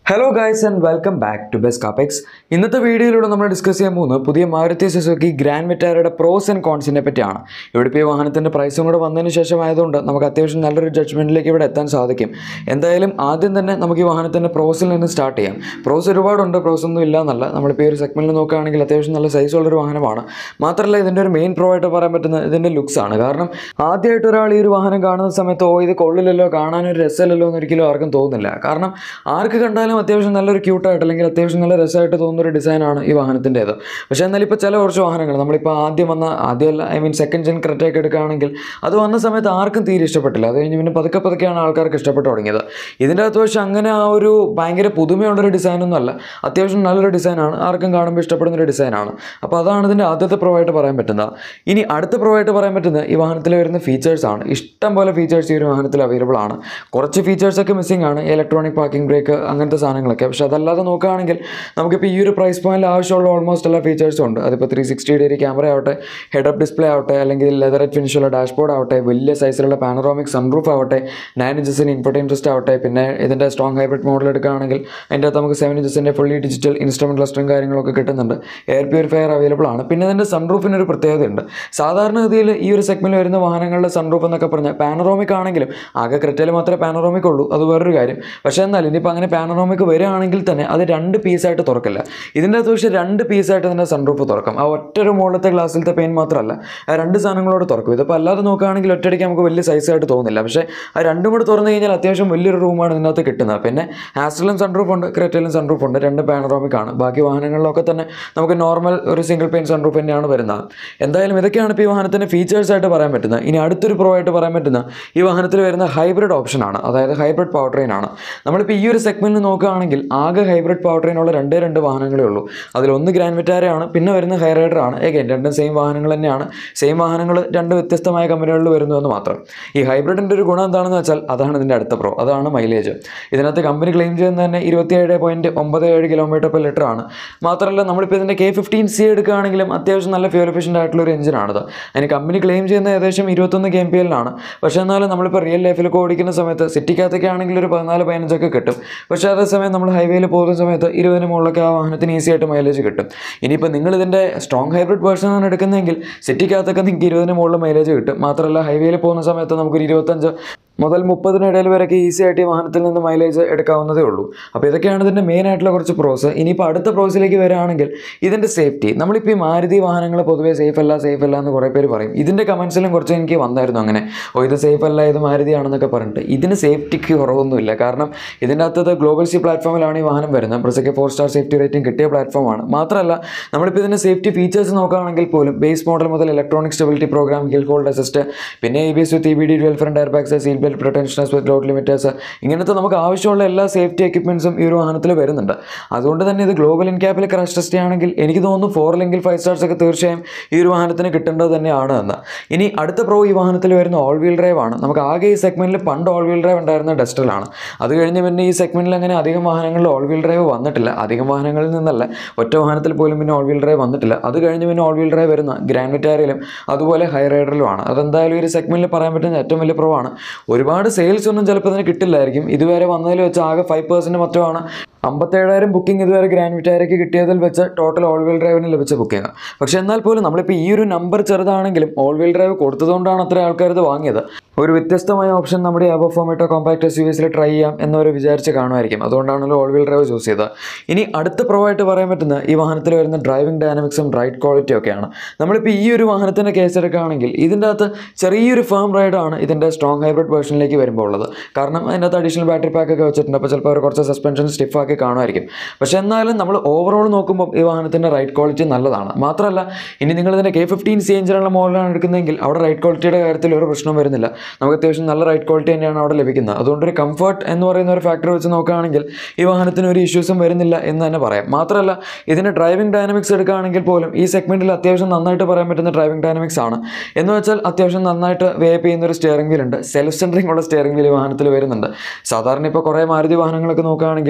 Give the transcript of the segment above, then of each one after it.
hello guys and welcome back to best capex ഇന്നത്തെ വീഡിയോയിലൂടെ നമ്മൾ ഡിസ്കസ് ചെയ്യാൻ പോകുന്നത് പുതിയ മാരുതി സുസുക്കി ഗ്രാൻഡ് വിറ്റാരയുടെ പ്രോസ് ആൻഡ് കോൺസിനെ പറ്റിയാണ് ഇവിടെ ഇപ്പോൾ ഈ വാഹനത്തിൻ്റെ പ്രൈസും കൂടെ വന്നതിന് ശേഷം ആയതുകൊണ്ട് നമുക്ക് അത്യാവശ്യം നല്ലൊരു ജഡ്ജ്മെൻറ്റിലേക്ക് ഇവിടെ എത്താൻ സാധിക്കും എന്തായാലും ആദ്യം തന്നെ നമുക്ക് ഈ വാഹനത്തിൻ്റെ പ്രോസിൽ നിന്ന് സ്റ്റാർട്ട് ചെയ്യാം പ്രോസ് ഒരുപാടുണ്ട് പ്രോസ് ഒന്നും ഇല്ല എന്നല്ല നമ്മളിപ്പോൾ ഈ ഒരു സെഗ്മെൻറ്റിൽ നോക്കുകയാണെങ്കിൽ അത്യാവശ്യം നല്ല സൈസ് ഉള്ളൊരു വാഹനമാണ് മാത്രമല്ല ഇതിൻ്റെ ഒരു മെയിൻ പ്രോ ആയിട്ട് പറയാൻ പറ്റുന്നത് ഇതിൻ്റെ ലുക്സ് ആണ് കാരണം ആദ്യമായിട്ട് ഒരാൾ ഈ ഒരു വാഹനം കാണുന്ന സമയത്ത് ഓ ഇത് കൊള്ളില്ലല്ലോ കാണാനൊരു രസമല്ലല്ലോ എന്ന് ഒരിക്കലും ആർക്കും തോന്നുന്നില്ല കാരണം ആർക്ക് കണ്ടാലും അത്യാവശ്യം നല്ലൊരു ക്യൂട്ടായിട്ട് അല്ലെങ്കിൽ അത്യാവശ്യം നല്ല രസമായിട്ട് തോന്നുന്ന ഒരു ഡിസൈനാണ് ഈ വാഹനത്തിൻ്റേത് പക്ഷേ എന്നാൽ ഇപ്പോൾ ചില കുറച്ച് വാഹനങ്ങൾ നമ്മളിപ്പോൾ ആദ്യം വന്ന ആദ്യമല്ല ഐ മീൻ സെക്കൻഡ് ജെൻ ക്രെറ്റയൊക്കെ എടുക്കുകയാണെങ്കിൽ അത് വന്ന സമയത്ത് ആർക്കും തീരെ ഇഷ്ടപ്പെട്ടില്ല അത് കഴിഞ്ഞ് പിന്നെ പതുക്കെ പതുക്കെയാണ് ആൾക്കാർക്ക് ഇഷ്ടപ്പെട്ടു തുടങ്ങിയത് ഇതിൻ്റെ അകത്ത് പക്ഷേ അങ്ങനെ ആ ഒരു ഭയങ്കര പുതുമയുള്ളൊരു ഡിസൈനൊന്നും അല്ല അത്യാവശ്യം നല്ലൊരു ഡിസൈനാണ് ആർക്കും കാണുമ്പോൾ ഇഷ്ടപ്പെടുന്ന ഒരു ഡിസൈനാണ് അപ്പോൾ അതാണ് ഇതിൻ്റെ ആദ്യത്തെ പ്രോ ആയിട്ട് പറയാൻ പറ്റുന്നത് ഇനി അടുത്ത പ്രോ ആയിട്ട് പറയാൻ പറ്റുന്നത് ഈ വാഹനത്തിൽ വരുന്ന ഫീച്ചേഴ്സ് ആണ് ഇഷ്ടം പോലെ ഫീച്ചേഴ്സ് ഈ ഒരു വാഹനത്തിൽ അവൈലബിൾ ആണ് കുറച്ച് ഫീച്ചേഴ്സൊക്കെ മിസ്സിംഗ് ആണ് ഇലക്ട്രോണിക് പാർക്കിംഗ് ബ്രേക്ക് അങ്ങനത്തെ സാധനങ്ങളൊക്കെ പക്ഷേ അതല്ലാതെ നോക്കുകയാണെങ്കിൽ നമുക്കിപ്പോൾ ഈ ഒരു പ്രൈസ് പോയിന്റിൽ ആവശ്യമുള്ള ഓൾമോസ്റ്റ് എല്ലാ ഫീച്ചേഴ്സും ഉണ്ട് അതിപ്പോൾ ത്രീ സിക്സ്റ്റി ഡിഗ്രി ക്യാമറ ആവട്ടെ ഹെഡ് അപ്പ് ഡിസ്പ്ലേ ആവട്ടെ അല്ലെങ്കിൽ ലെതർ ഫിനിഷുള്ള ഡാഷ്ബോർഡ് ആവട്ടെ വലിയ സൈസിലുള്ള പാനറോമിക് സൺറൂഫ് ആവട്ടെ നയൻ ഇഞ്ചസിന് ഇൻഫർട്ടൈൻ സിസ്റ്റം ആവട്ടെ പിന്നെ ഇതിൻ്റെ സ്ട്രോങ് ഹൈബ്രിഡ് മോഡൽ എടുക്കുകയാണെങ്കിൽ അതിൻ്റെ അകത്ത് നമുക്ക് സെവൻ ഇഞ്ചസിൻ്റെ ഫുള്ളി ഡിജിറ്റൽ ഇൻസ്ട്രുമെൻറ്റ് ക്ലസ്റ്ററും കാര്യങ്ങളൊക്കെ കിട്ടുന്നുണ്ട് എയർ പ്യൂരിഫയർ അവൈലബിൾ ആണ് പിന്നെ ഇതിൻ്റെ സൺറൂഫിന് ഒരു പ്രത്യേകതയുണ്ട് സാധാരണഗതിയിൽ ഈ ഒരു സെഗ്മെൻറ്റിൽ വരുന്ന വാഹനങ്ങളുടെ സൺറൂഫ് എന്നൊക്കെ പറഞ്ഞാൽ പാനറോമിക് ആണെങ്കിലും ആകെ ക്രെറ്റയിൽ മാത്രമേ പാനറോമിക് ഉള്ളൂ അത് വേറൊരു കാര്യം പക്ഷേ എന്നാൽ ഇനിയിപ്പോൾ അങ്ങനെ പാനറോമിക് വരികയാണെങ്കിൽ തന്നെ അത് രണ്ട് പീസായിട്ട് തുറക്കില്ല ഇതിൻ്റെ അകത്ത് പക്ഷേ രണ്ട് പീസായിട്ട് തന്നെ സൺറൂഫ് തുറക്കും ആ ഒറ്റ ഒരു മുകളിലത്തെ ഗ്ലാസ്സിലത്തെ പെയിൻ മാത്രമല്ല ആ രണ്ട് സാധനങ്ങളോട് തുറക്കും ഇതിപ്പോൾ അല്ലാതെ നോക്കുകയാണെങ്കിൽ ഒറ്റയടിക്ക് നമുക്ക് വലിയ സൈസായിട്ട് തോന്നില്ല പക്ഷേ ആ രണ്ടും കൂടെ തുറന്നു കഴിഞ്ഞാൽ അത്യാവശ്യം വലിയൊരു റൂമാണ് ഇതിനകത്ത് കിട്ടുന്നത് പിന്നെ ആസ്ട്രലും സൺറൂഫ് ഉണ്ട് ക്രെറ്റയിലും സൺറൂഫ് ഉണ്ട് രണ്ട് പാനറോമിക് ആണ് ബാക്കി വാഹനങ്ങളിലൊക്കെ തന്നെ നമുക്ക് നോർമൽ ഒരു സിംഗിൾ പെയിൻ സൺറൂഫ് തന്നെയാണ് വരുന്നത് എന്തായാലും ഇതൊക്കെയാണ് ഇപ്പോൾ ഈ വാഹനത്തിൻ്റെ ഫീച്ചേഴ്സ് ആയിട്ട് പറയാൻ പറ്റുന്നത് ഇനി അടുത്തൊരു പ്രോ ആയിട്ട് പറയാൻ പറ്റുന്ന ഈ വാഹനത്തിൽ വരുന്ന ഹൈബ്രിഡ് ഓപ്ഷൻ ആണ് അതായത് ഹൈബ്രിഡ് പവർ ട്രെയിൻ ആണ് നമ്മളിപ്പോൾ ഈ ഒരു സെഗ്മെൻറ്റിൽ നോക്കുകയാണെങ്കിൽ ആകെ ഹൈബ്രിഡ് പവർ ട്രെയിൻ ഉള്ള രണ്ടേ രണ്ട് വാഹനങ്ങളേ ഉള്ളൂ അതിലൊന്ന് ഗ്രാൻഡ് വിറ്റാരയാണ് പിന്നെ വരുന്ന ഹൈ റൈഡർ ആണ് ഏകൻ രണ്ടും സെയിം വാഹനങ്ങൾ തന്നെയാണ് സെയിം വാഹനങ്ങൾ രണ്ട് വ്യത്യസ്തമായ കമ്പനികളിൽ വരുന്നു എന്ന് മാത്രം ഈ ഹൈബ്രിഡിൻ്റെ ഒരു ഗുണം എന്താണെന്ന് വെച്ചാൽ അതാണ് ഇതിൻ്റെ അടുത്ത പ്രോ അതാണ് മൈലേജ് ഇതിനകത്ത് കമ്പനി ക്ലെയിം ചെയ്യുന്നത് തന്നെ ഇരുപത്തിയേഴ് പോയിൻറ്റ് ഒമ്പത് ഏഴ് കിലോമീറ്റർ പെർ ലിറ്റർ ആണ് മാത്രമല്ല നമ്മളിപ്പോൾ ഇതിൻ്റെ കെ ഫിഫ്റ്റീൻ സി എടുക്കുകയാണെങ്കിലും അത്യാവശ്യം നല്ല ഫ്യൂൽ എഫിഷ്യൻ്റ് ആയിട്ടുള്ള ഒരു എഞ്ചിനാണത് അതിന് കമ്പനി ക്ലെയിം ചെയ്യുന്നത് ഏകദേശം ഇരുപത്തൊന്ന് കെ എം പി എല്ലാണ് പക്ഷേ എന്നാലും നമ്മളിപ്പോൾ റിയൽ ലൈഫിലൊക്കെ ഓടിക്കുന്ന സമയത്ത് സിറ്റിക്കകത്തൊക്കെ ആണെങ്കിൽ ഒരു പതിനാല് പതിനഞ്ചൊക്കെ കിട്ടും പക്ഷേ അതേസമയം നമ്മൾ ഹൈവേയിൽ പോകുന്ന സമയത്ത് ഇരുപതിന് മുകളിലൊക്കെ ആ വാഹനത്തിന് ഈസി ആയിട്ട് മൈലേജ് കിട്ടും ഇനിയിപ്പോൾ നിങ്ങൾ ഇതിൻ്റെ സ്ട്രോങ് ഹൈബ്രിഡ് വേർഷൻ ആണ് എടുക്കുന്നതെങ്കിൽ സിറ്റിക്കകത്തൊക്കെ നിങ്ങൾക്ക് ഇരുപതിന് മുകളിൽ മൈലേജ് കിട്ടും മാത്രമല്ല ഹൈവേയിൽ പോകുന്ന സമയത്ത് നമുക്കൊരു ഇരുപത്തഞ്ച് മുതൽ മുപ്പതിനിടയിൽ വരെയൊക്കെ ഈസി ആയിട്ട് ഈ വാഹനത്തിൽ നിന്ന് മൈലേജ് എടുക്കാവുന്നതേ ഉള്ളൂ അപ്പോൾ ഇതൊക്കെയാണ് ഇതിൻ്റെ മെയിൻ ആയിട്ടുള്ള കുറച്ച് പ്രോസ് ഇനിയിപ്പോൾ അടുത്ത പ്രോസിലേക്ക് വരികയാണെങ്കിൽ ഇതിൻ്റെ സേഫ്റ്റി നമ്മളിപ്പോൾ ഈ മാരുതി വാഹനങ്ങൾ പൊതുവേ സേഫ് അല്ല സേഫ് അല്ല എന്ന് കുറേ പേര് പറയും ഇതിൻ്റെ കമൻസിലും കുറച്ച് എനിക്ക് വന്നായിരുന്നു അങ്ങനെ ഓ ഇത് സേഫ് അല്ല ഇത് മാരുതിയാണെന്നൊക്കെ പറഞ്ഞിട്ട് ഇതിന് സേഫ്റ്റിക്ക് കുറവൊന്നുമില്ല കാരണം ഇതിൻ്റെ അകത്തത് ഗ്ലോബൽ സി പ്ലാറ്റ്ഫോമിലാണ് ഈ വാഹനം വരുന്നത് പ്രസയ്ക്ക് ഫോർ സ്റ്റാർ സേഫ്റ്റി റേറ്റിംഗ് കിട്ടിയ പ്ലാറ്റ്ഫോമാണ് മാത്രമല്ല നമ്മളിപ്പോൾ ഇതിൻ്റെ സേഫ്റ്റി ഫീച്ചേഴ്സ് നോക്കുകയാണെങ്കിൽ പോലും ബേസ് മോഡൽ മുതൽ electronic stability program hill hold assist പിന്നെ A B S with E B D twelve front air bags seat belt pretensioners with load limiters ഇങ്ങനത്തെ നമുക്ക് ആവശ്യമുള്ള എല്ലാ സേഫ്റ്റി എക്യുപ്മെൻസും ഈ ഒരു വാഹനത്തിൽ വരുന്നുണ്ട് അതുകൊണ്ട് തന്നെ ഇത് ഗ്ലോബൽ ഇൻ ക്യാപ്പിൽ ക്രാഷ് ടെസ്റ്റ് ചെയ്യുകയാണെങ്കിൽ എനിക്ക് തോന്നുന്നു ഫോർ അല്ലെങ്കിൽ ഫൈവ് സ്റ്റാർസ് ഒക്കെ തീർച്ചയായും ഈ ഒരു വാഹനത്തിന് കിട്ടേണ്ടത് തന്നെയാണ് എന്ന് ഇനി അടുത്ത പ്രോ ഈ വാഹനത്തിൽ വരുന്ന ഓൾ വീൽ ഡ്രൈവ് ആണ് നമുക്ക് ആകെ ഈ സെഗ്മെൻറ്റിൽ പണ്ട് ഓൾ വീൽ ഡ്രൈവ് ഉണ്ടായിരുന്ന ഡസ്റ്ററിലാണ് അത് കഴിഞ്ഞ് പിന്നെ ഈ സെഗ്മെൻറ്റിൽ അങ്ങനെ അധികം വാഹനങ്ങളിൽ ഓൾ വീൽ ഡ്രൈവ് വന്നിട്ടില്ല അധികം വാഹനങ്ങളിൽ നിന്നല്ല ഒറ്റ വാഹനത്തിൽ പോലും പിന്നെ ഓൾ വീൽ ഡ്രൈവ് വന്നിട്ടില്ല അത് കഴിഞ്ഞ് പിന്നെ ഓൾ വീൽ ഡ്രൈവ് വരുന്ന ഗ്രാൻഡ് വിറ്റാരിയിലും അതുപോലെ ഹൈ റൈഡറിലുമാണ് അതെന്തായാലും ഈ ഒരു സെഗ്മെൻറ്റിൽ പറയാൻ പറ്റുന്ന ഏറ്റവും വലിയ പ്രോ ആണ് ഒരുപാട് സെയിൽസ് ഒന്നും ചിലപ്പോൾ ഇതിന് കിട്ടില്ലായിരിക്കും ഇതുവരെ വന്നതിൽ വെച്ച് ആകെ ഫൈവ് പെർസെൻറ്റ് മറ്റുമാണ് അമ്പത്തേഴായിരം ബുക്കിംഗ് ഇതുവരെ ഗ്രാൻഡ് വിറ്റാരയ്ക്ക് കിട്ടിയതിൽ വെച്ച് ടോട്ടൽ ഓൾ വീൽ ഡ്രൈവിന് ലഭിച്ച ബുക്കിംഗ് പക്ഷേ എന്നാൽ പോലും നമ്മളിപ്പോൾ ഈ ഒരു നമ്പർ ചെറുതാണെങ്കിലും ഓൾ വീൽ ഡ്രൈവ് കൊടുത്തതുകൊണ്ടാണ് അത്ര ആൾക്കാർ ഇത് വാങ്ങിയത് ഒരു വ്യത്യസ്തമായ ഓപ്ഷൻ നമ്മുടെ അബോ ഫോമേറ്റോ കോമ്പാക്ട് എസ് യു വിസിൽ ട്രൈ ചെയ്യാം എന്നവർ വിചാരിച്ച് കാണുമായിരിക്കും അതുകൊണ്ടാണല്ലോ ഓൾ വീൽ ഡ്രൈവ് ചൂസ് ചെയ്തത് ഇനി അടുത്ത പ്രോ ആയിട്ട് പറയാൻ പറ്റുന്ന ഈ വാഹനത്തിൽ വരുന്ന ഡ്രൈവിംഗ് ഡൈനാമിക്സും റൈഡ് ക്വാളിറ്റി ഒക്കെയാണ് നമ്മളിപ്പോൾ ഈ ഒരു വാഹനത്തിൻ്റെ കേസ് എടുക്കുകയാണെങ്കിൽ ഇതിൻ്റെ അകത്ത് ചെറിയൊരു ഫേം റൈഡാണ് ഇതിൻ്റെ സ്ട്രോങ് ഹൈബ്രിഡ് വേർഷനിലേക്ക് വരുമ്പോൾ ഉള്ളത് കാരണം അതിൻ്റെ അകത്ത് അഡീഷണൽ ബാറ്ററി പാക്ക് ഒക്കെ വെച്ചിട്ടുണ്ട് അപ്പോൾ ചിലപ്പോൾ അവർ കുറച്ച് സസ്പെൻഷൻ സ്റ്റിഫാക്കി കാണുമായിരിക്കും പക്ഷേ എന്നാലും നമ്മൾ ഓവറോൾ നോക്കുമ്പോൾ ഈ വാഹനത്തിൻ്റെ റൈഡ് ക്വാളിറ്റി നല്ലതാണ് മാത്രമല്ല ഇനി നിങ്ങൾ ഇതിൻ്റെ കെ ഫിഫ്റ്റീൻ സി എഞ്ചിനുള്ള മോഡലാണ് എടുക്കുന്നതെങ്കിൽ അവിടെ റൈഡ് ക്വാളിറ്റിയുടെ കാര്യത്തിൽ ഒരു പ്രശ്നം വരുന്നില്ല നമുക്ക് അത്യാവശ്യം നല്ല റൈഡ് ക്വാളിറ്റി തന്നെയാണ് അവിടെ ലഭിക്കുന്നത് അതുകൊണ്ട് ഒരു കംഫർട്ട് എന്ന് പറയുന്ന ഒരു ഫാക്ടർ വെച്ച് നോക്കുകയാണെങ്കിൽ ഈ വാഹനത്തിന് ഒരു ഇഷ്യൂസും വരുന്നില്ല എന്ന് തന്നെ പറയാം മാത്രമല്ല ഇതിൻ്റെ ഡ്രൈവിംഗ് ഡൈനാമിക്സ് എടുക്കുകയാണെങ്കിൽ പോലും ഈ സെഗ്മെൻറ്റിൽ അത്യാവശ്യം നന്നായിട്ട് പറയാൻ പറ്റുന്ന ഡ്രൈവിംഗ് ഡൈനാമിക്സ് ആണ് എന്ന് വെച്ചാൽ അത്യാവശ്യം നന്നായിട്ട് വേപ്പ് ചെയ്യുന്ന ഒരു സ്റ്റിയറിംഗ് വീൽ ഉണ്ട് സെൽഫ് സെൻറ്ററിംഗ് ഉള്ള സ്റ്റിയറിംഗ് വീൽ വാഹനത്തിൽ വരുന്നുണ്ട് സാധാരണ ഇപ്പോൾ കുറേ മാരുതി വാഹനങ്ങളൊക്കെ നോക്കുകയാണെങ്കിൽ ഈ ഫീച്ചർ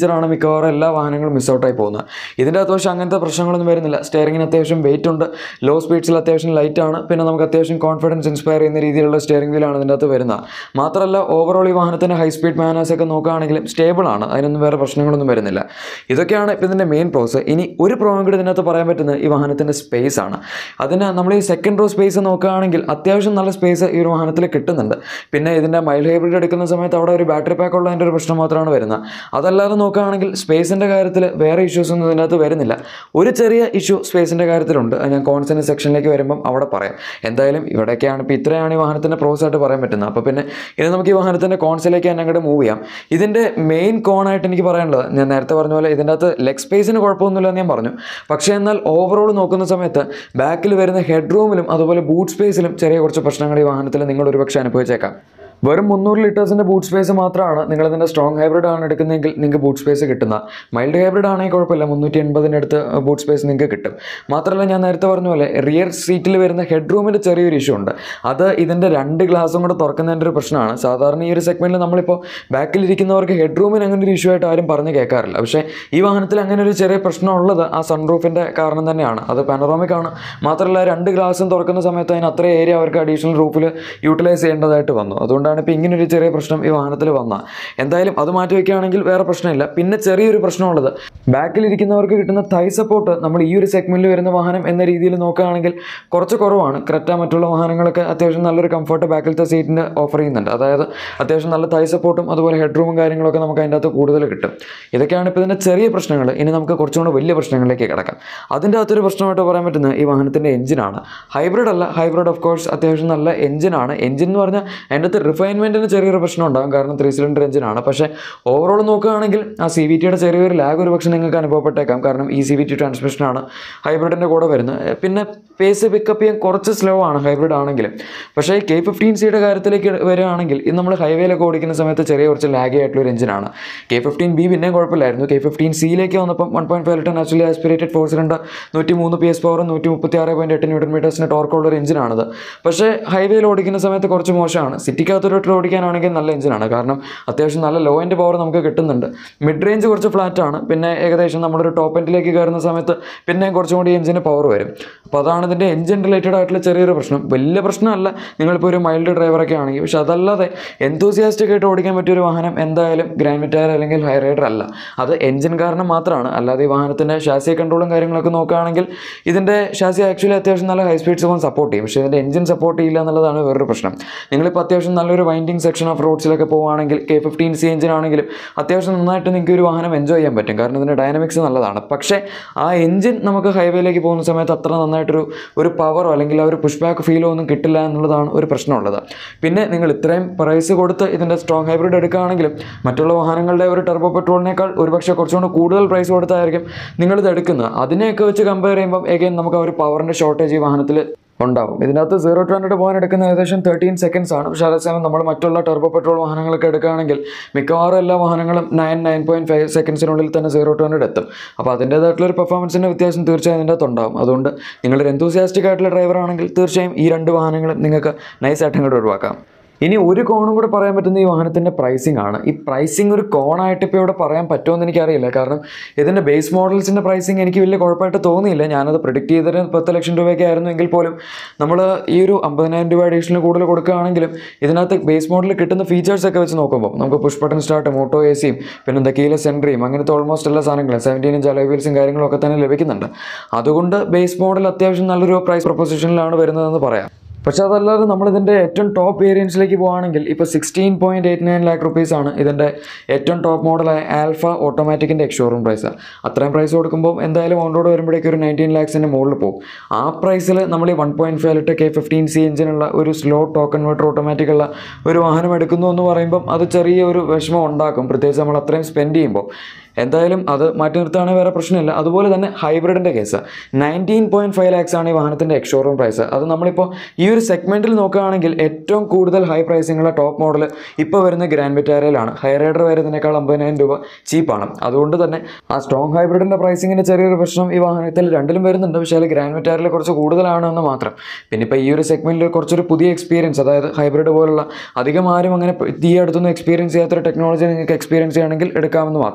ഫീച്ചറാണ് മിക്കവാറും എല്ലാ വാഹനങ്ങളും മിസ് ഔട്ടായി പോകുന്നത് ഇതിൻ്റെ അകത്ത് പക്ഷേ അങ്ങനത്തെ പ്രശ്നങ്ങളൊന്നും വരുന്നില്ല സ്റ്റിയറിങ്ങിന് അത്യാവശ്യം വെയിറ്റ് ഉണ്ട് ലോ സ്പീഡ്സിൽ അത്യാവശ്യം ലൈറ്റ് ആണ് പിന്നെ നമുക്ക് അത്യാവശ്യം കോൺഫിഡൻസ് ഇൻസ്പയർ ചെയ്യുന്ന രീതിയിലുള്ള സ്റ്റിയറിംഗ് വീലാണ് ഇതിൻ്റെ അകത്ത് വരുന്നത് മാത്രമല്ല ഓവറോൾ ഈ വാഹനത്തിൻ്റെ ഹൈ സ്പീഡ് മാനേഴ്സ് ഒക്കെ നോക്കുകയാണെങ്കിലും സ്റ്റേബിൾ ആണ് അതിനൊന്നും വേറെ പ്രശ്നങ്ങളൊന്നും വരുന്നില്ല ഇതൊക്കെയാണ് ഇപ്പോൾ ഇതിൻ്റെ മെയിൻ പ്രോസ് ഇനി ഒരു പ്രോയും കൂടി ഇതിനകത്ത് പറയാൻ പറ്റുന്നത് ഈ വാഹനത്തിൻ്റെ സ്പേസ് ആണ് അതിന് നമ്മൾ ഈ സെക്കൻഡ് റോ സ്പേസ് നോക്കുകയാണെങ്കിൽ അത്യാവശ്യം നല്ല സ്പേസ് ഈ ഒരു വാഹനത്തിൽ കിട്ടുന്നുണ്ട് പിന്നെ ഇതിൻ്റെ മൈൽഡ് ഹൈബ്രിഡ് എടുക്കുന്ന സമയത്ത് അവിടെ ഒരു ബാറ്ററി പാക്ക് ഉള്ളതിൻ്റെ ഒരു പ്രശ്നം മാത്രമാണ് വരുന്നത് അതല്ലാതെ നോക്കുകയാണെങ്കിൽ സ്പേസിൻ്റെ കാര്യത്തിൽ വേറെ ഇഷ്യൂസ് ഒന്നും ഇതിനകത്ത് വരുന്നില്ല ഒരു ചെറിയ ഇഷ്യൂ സ്പേസിൻ്റെ കാര്യത്തിലുണ്ട് അത് ഞാൻ കോൺസെൻറ്റ് സെക്ഷനിലേക്ക് വരുമ്പം അവിടെ പറയാം എന്തായാലും ഇവിടെയൊക്കെയാണ് ഇപ്പോൾ ഇത്രയാണ് ഈ വാഹനത്തിൻ്റെ പ്രോസ് ആയിട്ട് പറയാൻ പറ്റുന്നത് അപ്പോൾ പിന്നെ ഇനി നമുക്ക് ഈ വാഹനത്തിൻ്റെ കോൺസിലേക്ക് തന്നെ അങ്ങോട്ട് മൂവ് ചെയ്യാം ഇതിൻ്റെ മെയിൻ കോണായിട്ട് എനിക്ക് പറയാനുള്ളത് ഞാൻ നേരത്തെ പറഞ്ഞ പോലെ ഇതിൻ്റെ അകത്ത് ലെഗ് സ്പേസിന് കുഴപ്പമൊന്നുമില്ല എന്ന് ഞാൻ പറഞ്ഞു പക്ഷേ എന്നാൽ ഓവറോൾ നോക്കുന്ന സമയത്ത് ബാക്കിൽ വരുന്ന ഹെഡ് റൂമിലും അതുപോലെ ബൂട്ട് സ്പേസിലും ചെറിയ കുറച്ച് പ്രശ്നങ്ങൾ ഈ വാഹനത്തിൽ നിങ്ങൾ ഒരുപക്ഷെ അനുഭവിച്ചേക്കാം വെറും മുന്നൂറ് ലിറ്റേഴ്സിൻ്റെ ബൂട്ട് സ്പേസ് മാത്രമാണ് നിങ്ങൾ ഇതിൻ്റെ സ്ട്രോങ് ഹൈബ്രിഡ് ആണ് എടുക്കുന്നതെങ്കിൽ നിങ്ങൾക്ക് ബൂട്ട് സ്പേസ് കിട്ടുന്ന മൈൽഡ് ഹൈബ്രിഡ് ആണെങ്കിൽ കുഴപ്പമില്ല മുന്നൂറ്റി എൺപതിൻ്റെ അടുത്ത് ബൂട്ട് സ്പേസ് നിങ്ങൾക്ക് കിട്ടും മാത്രമല്ല ഞാൻ നേരത്തെ പറഞ്ഞ പോലെ റിയർ സീറ്റിൽ വരുന്ന ഹെഡ് റൂമിൽ ചെറിയൊരു ഇഷ്യൂ ഉണ്ട് അത് ഇതിൻ്റെ രണ്ട് ഗ്ലാസും കൂടെ തുറക്കുന്നതിൻ്റെ ഒരു പ്രശ്നമാണ് സാധാരണ ഈ ഒരു സെഗ്മെൻറ്റിൽ നമ്മളിപ്പോൾ ബാക്കിലിരിക്കുന്നവർക്ക് ഹെഡ് റൂമിന് അങ്ങനെ ഒരു ഇഷ്യൂ ആയിട്ട് ആരും പറഞ്ഞ് കേൾക്കാറില്ല പക്ഷേ ഈ വാഹനത്തിൽ അങ്ങനെ ഒരു ചെറിയ പ്രശ്നം ഉള്ളത് ആ സൺറൂഫിൻ്റെ കാരണം തന്നെയാണ് അത് പാനറോമിക് ആണ് മാത്രമല്ല രണ്ട് ഗ്ലാസും തുറക്കുന്ന സമയത്ത് അതിന് അത്ര ഏരിയ അവർക്ക് അഡീഷണൽ റൂഫിൽ യൂട്ടിലൈസ് ചെയ്യേണ്ടതായിട്ട് വന്നു അതുകൊണ്ടാണ് ഇപ്പോൾ ഇങ്ങനെ ഒരു ചെറിയ പ്രശ്നം ഈ വാഹനത്തിൽ വന്ന എന്തായാലും അത് മാറ്റി വയ്ക്കുകയാണെങ്കിൽ വേറെ പ്രശ്നമില്ല പിന്നെ ചെറിയൊരു പ്രശ്നമുള്ളത് ബാക്കിലിരിക്കുന്നവർക്ക് കിട്ടുന്ന തൈ സപ്പോർട്ട് നമ്മൾ ഈ ഒരു സെഗ്മെൻറ്റിൽ വരുന്ന വാഹനം എന്ന രീതിയിൽ നോക്കുകയാണെങ്കിൽ കുറച്ച് കുറവാണ് ക്രെറ്റ മറ്റുള്ള വാഹനങ്ങളൊക്കെ അത്യാവശ്യം നല്ലൊരു കംഫർട്ട് ബാക്കിലത്തെ സീറ്റിന് ഓഫർ ചെയ്യുന്നുണ്ട് അതായത് അത്യാവശ്യം നല്ല തൈ സപ്പോർട്ടും അതുപോലെ ഹെഡ് റൂമും കാര്യങ്ങളൊക്കെ നമുക്ക് അതിൻ്റെ അകത്ത് കൂടുതൽ കിട്ടും ഇതൊക്കെയാണ് ഇപ്പോൾ ഇതിൻ്റെ ചെറിയ പ്രശ്നങ്ങൾ ഇനി നമുക്ക് കുറച്ചും കൂടെ വലിയ പ്രശ്നങ്ങളിലേക്ക് കിടക്കാം അതിൻ്റെ അകത്തൊരു പ്രശ്നമായിട്ട് പറയാൻ പറ്റുന്നത് ഈ വാഹനത്തിൻ്റെ എഞ്ചിനാണ് ഹൈബ്രിഡ് അല്ല ഹൈബ്രിഡ് ഓഫ് കോഴ്സ് അത്യാവശ്യം നല്ല എഞ്ചിനാണ് എഞ്ചിൻ എന്ന് പറഞ്ഞാൽ അതിൻ്റെ അകത്ത് റിഫൈൻമെൻറ്റിന് ചെറിയൊരു പ്രശ്നം ഉണ്ടാകും കാരണം ത്രീ സിലിണ്ടർ എഞ്ചിനാണ് പക്ഷേ ഓവറോൾ നോക്കുകയാണെങ്കിൽ ആ സി വി ടിയുടെ ചെറിയൊരു ലാഗ് ഒരു പക്ഷേ നിങ്ങൾക്ക് അനുഭവപ്പെട്ടേക്കാം കാരണം ഈ സി വി ടി ട്രാൻസ്മിഷനാണ് ഹൈബ്രിഡിൻ്റെ കൂടെ വരുന്നത് പിന്നെ പേസ് പിക്കപ്പ് ചെയ്യാൻ കുറച്ച് സ്ലോ ആണ് ഹൈബ്രിഡ് ആണെങ്കിലും പക്ഷേ കെ ഫിഫ്റ്റീൻ സിയുടെ കാര്യത്തിലേക്ക് വരികയാണെങ്കിൽ ഇത് നമ്മൾ ഹൈവേയിലൊക്കെ ഓടിക്കുന്ന സമയത്ത് ചെറിയ കുറച്ച് ലാഗി ആയിട്ടുള്ള ഒരു എഞ്ചിനാണ് കെ ഫിഫ്റ്റീൻ ബി പിന്നെയും കുഴപ്പമില്ലായിരുന്നു കെ ഫിഫ്റ്റീൻ സിയിലേക്ക് വന്നപ്പം one point five litre naturally aspirated four cylinder നൂറ്റി മൂന്ന് പി എസ് പവറും നൂറ്റി മുപ്പത്തി ആറ് പോയിന്റ് എട്ട് ന്യൂട്ടൺ മീറ്റേഴ്സിന് ടോർക്കുള്ള ഒരു എഞ്ചിനാണത് പക്ഷേ ഹൈവേയിൽ ഓടിക്കുന്ന സമയത്ത് കുറച്ച് മോശമാണ് സിറ്റിക്കകത്തോട്ട് ഓടിക്കാനാണെങ്കിൽ നല്ല എഞ്ചിനാണ് കാരണം അത്യാവശ്യം നല്ല ലോ എൻഡ് പവർ നമുക്ക് കിട്ടുന്നുണ്ട് മിഡ് റേഞ്ച് കുറച്ച് ഫ്ലാറ്റ് ആണ് പിന്നെ ഏകദേശം നമ്മളൊരു ടോപ്പ് എൻഡിലേക്ക് കയറുന്ന സമയത്ത് പിന്നെയും കുറച്ചും കൂടി എഞ്ചിന് പവർ വരും അപ്പോൾ അതാണ് ഇതിൻ്റെ എഞ്ചിൻ റിലേറ്റഡ് ആയിട്ടുള്ള ചെറിയൊരു പ്രശ്നം വലിയ പ്രശ്നമല്ല നിങ്ങളിപ്പോൾ ഒരു മൈൽഡ് ഡ്രൈവറൊക്കെ ആണെങ്കിൽ പക്ഷെ അതല്ലാതെ enthusiastic ആയിട്ട് ഓടിക്കാൻ പറ്റിയ ഒരു വാഹനം എന്തായാലും ഗ്രാൻഡ് മിറ്റാർ അല്ലെങ്കിൽ ഹൈ റൈഡർ അല്ല അത് എഞ്ചിൻ കാരണം മാത്രമാണ് അല്ലാതെ ഈ വാഹനത്തിൻ്റെ ഷാസി കൺട്രോളും കാര്യങ്ങളൊക്കെ നോക്കുകയാണെങ്കിൽ ഇതിൻ്റെ ഷാസി ആക്ച്വലി അത്യാവശ്യം നല്ല ഹൈ സ്പീഡ് സോൺ സപ്പോർട്ട് ചെയ്യും പക്ഷേ ഇതിൻ്റെ എഞ്ചിൻ സപ്പോർട്ട് ചെയ്യില്ല എന്നുള്ളതാണ് വേറൊരു പ്രശ്നം നിങ്ങളിപ്പോൾ അത്യാവശ്യം നല്ലൊരു വൈൻഡിങ് സെക്ഷൻ ഓഫ് റോഡ്സിലൊക്കെ പോവുകയാണെങ്കിൽ കെ ഫിഫ്റ്റീൻ സി എഞ്ചിൻ ആണെങ്കിലും അത്യാവശ്യം നന്നായിട്ട് നിങ്ങൾക്ക് ഒരു വാഹനം എൻജോയ് ചെയ്യാൻ പറ്റും കാരണം ഇതിൻ്റെ ഡൈനാമിക്സ് നല്ലതാണ് പക്ഷേ ആ എഞ്ചിൻ നമുക്ക് ഹൈവേയിലേക്ക് പോകുന്ന സമയത്ത് അത്ര നന്നായിട്ടൊരു ഒരു പവറോ അല്ലെങ്കിൽ ആ ഒരു പുഷ് ബാക്ക് ഫീലോ ഒന്നും കിട്ടില്ല എന്നുള്ളതാണ് ഒരു പ്രശ്നമുള്ളത് പിന്നെ നിങ്ങൾ ഇത്രയും പ്രൈസ് കൊടുത്ത് ഇതിൻ്റെ സ്ട്രോങ് ഹൈബ്രിഡ് എടുക്കുകയാണെങ്കിലും മറ്റുള്ള വാഹനങ്ങളുടെ ഒരു ടെർബോ പെട്രോളിനേക്കാൾ ഒരുപക്ഷെ കുറച്ചുകൂടി കൂടുതൽ പ്രൈസ് കൊടുത്തായിരിക്കും നിങ്ങളിത് എടുക്കുന്നത് അതിനെയൊക്കെ വെച്ച് കമ്പയർ ചെയ്യുമ്പോൾ എഗെയിൻ നമുക്ക് ആ ഒരു പവറിൻ്റെ ഷോർട്ടേജ് ഈ വാഹനത്തിൽ ഉണ്ടാവും ഇതിനകത്ത് സീറോ ടു ഹൺഡ്രഡ് പോകാൻ എടുക്കുന്ന ഏകദേശം തേർട്ടീൻ സെക്കൻഡ്സ് ആണ് പക്ഷേ അതേസമയം നമ്മൾ മറ്റുള്ള ടെർബോ പെട്രോൾ വാഹനങ്ങളൊക്കെ എടുക്കുകയാണെങ്കിൽ മിക്കവാറും എല്ലാ വാഹനങ്ങളും നയൻ നയൻ പോയിൻറ്റ് ഫൈവ് സെക്കൻഡ്സിനുള്ളിൽ തന്നെ സീറോ ടു ഹൺഡ്രഡ് എത്തും അപ്പോൾ അതിൻ്റേതായിട്ടുള്ള ഒരു പെർഫോമൻസിൻ്റെ വ്യത്യാസം തീർച്ചയായും ഇതിൻ്റെ അകത്ത് ഉണ്ടാവും അതുകൊണ്ട് നിങ്ങളൊരു enthusiastic ആയിട്ടുള്ള ഡ്രൈവർ ആണെങ്കിൽ തീർച്ചയായും ഈ രണ്ട് വാഹനങ്ങളും നിങ്ങൾക്ക് നൈസായിട്ട് അങ്ങോട്ട് ഒഴിവാക്കാം ഇനി ഒരു കോണും കൂടെ പറയാൻ പറ്റുന്ന ഈ വാഹനത്തിൻ്റെ പ്രൈസിംഗ് ആണ് ഈ പ്രൈസിംഗ് ഒരു കോണായിട്ട് ഇപ്പോൾ ഇവിടെ പറയാൻ പറ്റുമെന്ന് എനിക്കറിയില്ല കാരണം ഇതിൻ്റെ ബേസ് മോഡൽസിൻ്റെ പ്രൈസിംഗ് എനിക്ക് വലിയ കുഴപ്പമായിട്ട് തോന്നിയില്ല ഞാനത് പ്രിഡിക്റ്റ് ചെയ്തത് പത്ത് ലക്ഷം രൂപയൊക്കെ ആയിരുന്നു എങ്കിൽ പോലും നമ്മൾ ഈ ഒരു അമ്പതിനായിരം രൂപ അഡീഷണൽ കൂടുതൽ കൊടുക്കുകയാണെങ്കിലും ഇതിനകത്ത് ബേസ് മോഡലിൽ കിട്ടുന്ന ഫീച്ചേഴ്സ് ഒക്കെ വെച്ച് നോക്കുമ്പോൾ നമുക്ക് പുഷ് ബട്ടൺ സ്റ്റാർട്ട് മോട്ടോ എ സിയും പിന്നെ എന്താ കീലസ് എൻട്രിയും അങ്ങനത്തെ ഓൾമോസ്റ്റ് എല്ലാ സാധനങ്ങളും സെവൻറ്റീൻ ഇഞ്ച് അലോയ് വീൽസും കാര്യങ്ങളും ഒക്കെ തന്നെ ലഭിക്കുന്നുണ്ട് അതുകൊണ്ട് ബേസ് മോഡൽ അത്യാവശ്യം നല്ലൊരു പ്രൈസ് പ്രൊപ്പോസിഷനിലാണ് വരുന്നതെന്ന് പറയാം പക്ഷേ അതല്ലാതെ നമ്മളിതിൻ്റെ ഏറ്റവും ടോപ്പ് വേരിയൻസിലേക്ക് പോകുകയാണെങ്കിൽ ഇപ്പോൾ sixteen point eight nine lakh റുപ്പീസാണ് ഇതിൻ്റെ ഏറ്റവും ടോപ്പ് മോഡലായ ആൽഫ ഓട്ടോമാറ്റിക്കിൻ്റെ എക്സ്ഷോറൂം പ്രൈസ് അത്രയും പ്രൈസ് കൊടുക്കുമ്പോൾ എന്തായാലും ഓൺ റോഡ് വരുമ്പോഴേക്കും ഒരു നയൻറ്റീൻ ലാക്സിൻ്റെ മുകളിൽ പോകും ആ പ്രൈസിൽ നമ്മൾ ഈ one point five litre K fifteen C എഞ്ചിനുള്ള ഒരു സ്ലോ ടോക്ക് കൺവേർട്ടർ ഓട്ടോമാറ്റിക് ഉള്ള ഒരു വാഹനം എടുക്കുന്നു എന്ന് പറയുമ്പം അത് ചെറിയ ഒരു വിഷമം ഉണ്ടാക്കും പ്രത്യേകിച്ച് നമ്മൾ അത്രയും സ്പെൻഡ് ചെയ്യുമ്പോൾ എന്തായാലും അത് മാറ്റി നിർത്തുകയാണെങ്കിൽ വേറെ പ്രശ്നമില്ല അതുപോലെ തന്നെ ഹൈബ്രിഡിൻ്റെ case nineteen point five lakhs ആണ് ഈ വാഹനത്തിൻ്റെ എക്സ്ഷോറൂം പ്രൈസ് അത് നമ്മളിപ്പോൾ ഈ ഒരു സെഗ്മെൻറ്റിൽ നോക്കുകയാണെങ്കിൽ ഏറ്റവും കൂടുതൽ ഹൈ പ്രൈസിങ്ങുള്ള ടോപ്പ് മോഡൽ ഇപ്പോൾ വരുന്ന ഗ്രാൻഡ് വിറ്റാരയിലാണ് ഹൈ റൈഡർ വരുന്നതിനേക്കാൾ അമ്പതിനായിരം രൂപ ചീപ്പാണ് അതുകൊണ്ട് തന്നെ ആ സ്ട്രോങ് ഹൈബ്രിഡിൻ്റെ പ്രൈസിങ്ങിൻ്റെ ചെറിയൊരു പ്രശ്നം ഈ വാഹനത്തിൽ രണ്ടിലും വരുന്നുണ്ട് പക്ഷേ അതിൽ ഗ്രാൻഡ് വിറ്റാരിൽ കുറച്ച് കൂടുതലാണ് എന്ന് മാത്രം പിന്നെ ഇപ്പോൾ ഈ ഒരു സെഗ്മെൻറ്റിൽ കുറച്ചൊരു പുതിയ എക്സ്പീരിയൻസ് അതായത് ഹൈബ്രിഡ് പോലുള്ള അധികം ആരും അങ്ങനെ ഈ അടുത്തൊന്നും എക്സ്പീരിയൻസ് ചെയ്യാത്തൊരു ടെക്നോളജി നിങ്ങൾക്ക് എക്സ്പീരിയൻസ് ചെയ്യണമെങ്കിൽ എടുക്കാമെന്ന് മാത്രം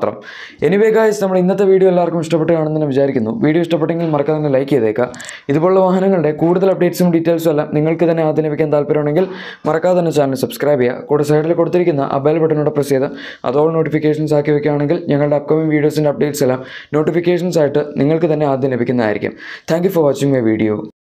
എനിവേ ഗായ്സ് നമ്മുടെ ഇന്നത്തെ വീഡിയോ എല്ലാവർക്കും ഇഷ്ടപ്പെട്ട് കാണുന്നതിന് വിചാരിക്കുന്നു വീഡിയോ ഇഷ്ടപ്പെട്ടെങ്കിൽ മറക്കാതെ തന്നെ ലൈക്ക് ചെയ്തേക്കുക ഇതുപോലുള്ള വാഹനങ്ങളുടെ കൂടുതൽ അപ്ഡേറ്റ്സും ഡീറ്റെയിൽസും എല്ലാം നിങ്ങൾക്ക് തന്നെ ആദ്യം ലഭിക്കാൻ താല്പര്യമുണ്ടെങ്കിൽ മറക്കാതെ തന്നെ ചാനൽ സബ്സ്ക്രൈബ് ചെയ്യുക കൂടെ സൈഡിൽ കൊടുത്തിരിക്കുന്ന ആ ബെൽ ബട്ടനോട് പ്രസ് ചെയ്ത് അതോൾ നോട്ടിഫിക്കേഷൻസ് ആക്കി വെക്കുകയാണെങ്കിൽ ഞങ്ങളുടെ അപ്കമിംഗ് വീഡിയോസിൻ്റെ അപ്ഡേറ്റ്സ് എല്ലാം നോട്ടിഫിക്കേഷൻസ് ആയിട്ട് നിങ്ങൾക്ക് തന്നെ ആദ്യം ലഭിക്കുന്നതായിരിക്കും thank you for watching my video